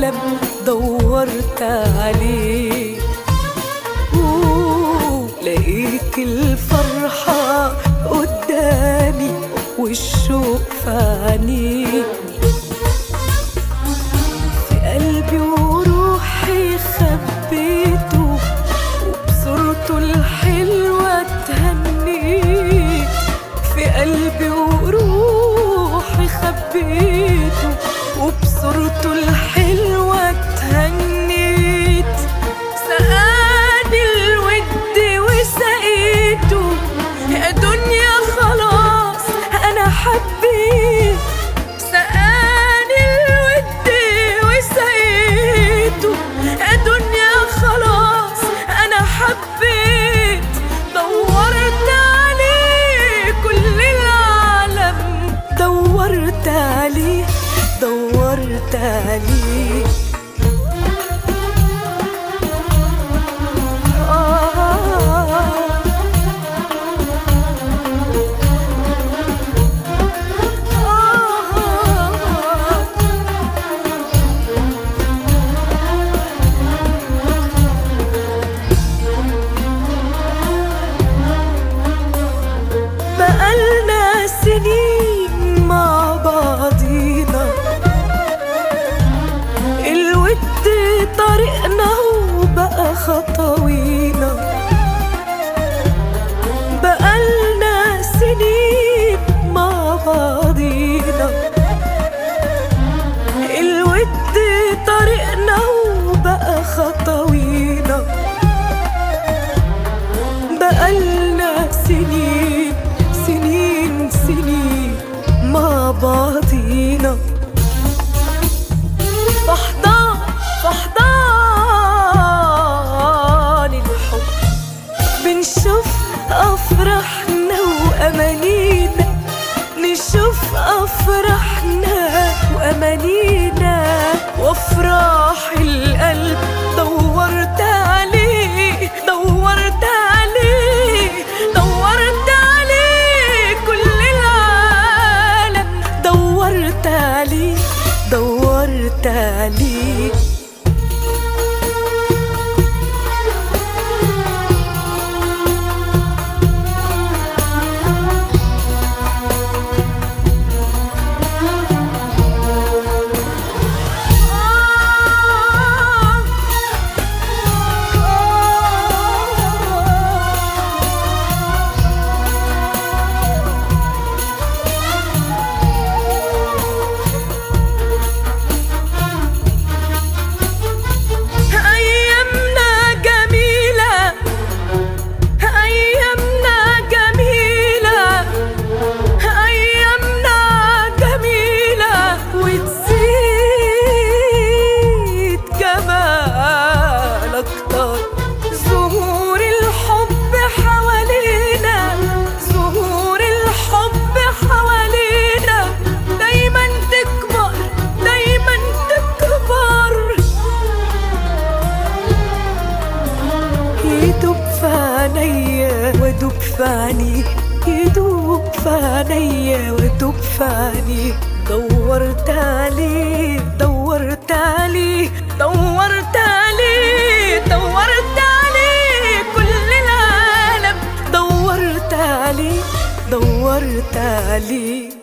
العالم دورت عليه أوه، لقيت الفرحة قدامي والشوق في عينيه في قلبي وروحي خبيته وبصورته الحلوة اتهنيت في قلبي وروحي خبيته وبصورته الحلوة اتهنيت سقاني الود وسقيته يا دنيا خلاص انا حبيت سقاني الود وسقيته يا دنيا خلاص انا حبيت دورت عليه كل العالم دورت عليه دورت عليه آه آه بقالنا سنين مع بعضينا الود طريقنا وبقى خطوينا بقالنا سنين مع بعضينا الود طريقنا وبقى خطوينا بقالنا سنين سنين سنين مع بعضينا فحضان فحضان الحب بنشوف أفراحنا وأمانينا نشوف أفراحنا وأمانينا وأفراح القلب دورت عليه دورت عليه دورت عليه كل العالم دورت عليه دورت عليه أيامنا جميلة أيامنا جميلة أيامنا جميلة وتزيد جمال أكتر زهور الحب حوالينا زهور الحب حوالينا دايما تكبر دايما تكبر يدوب في عينيا وادوب في عينيك يدوب في عينيا وادوب في عينيك دورت عليه دورت عليه دورت عليه دورت عليه كل العالم دورت عليه دورت عليه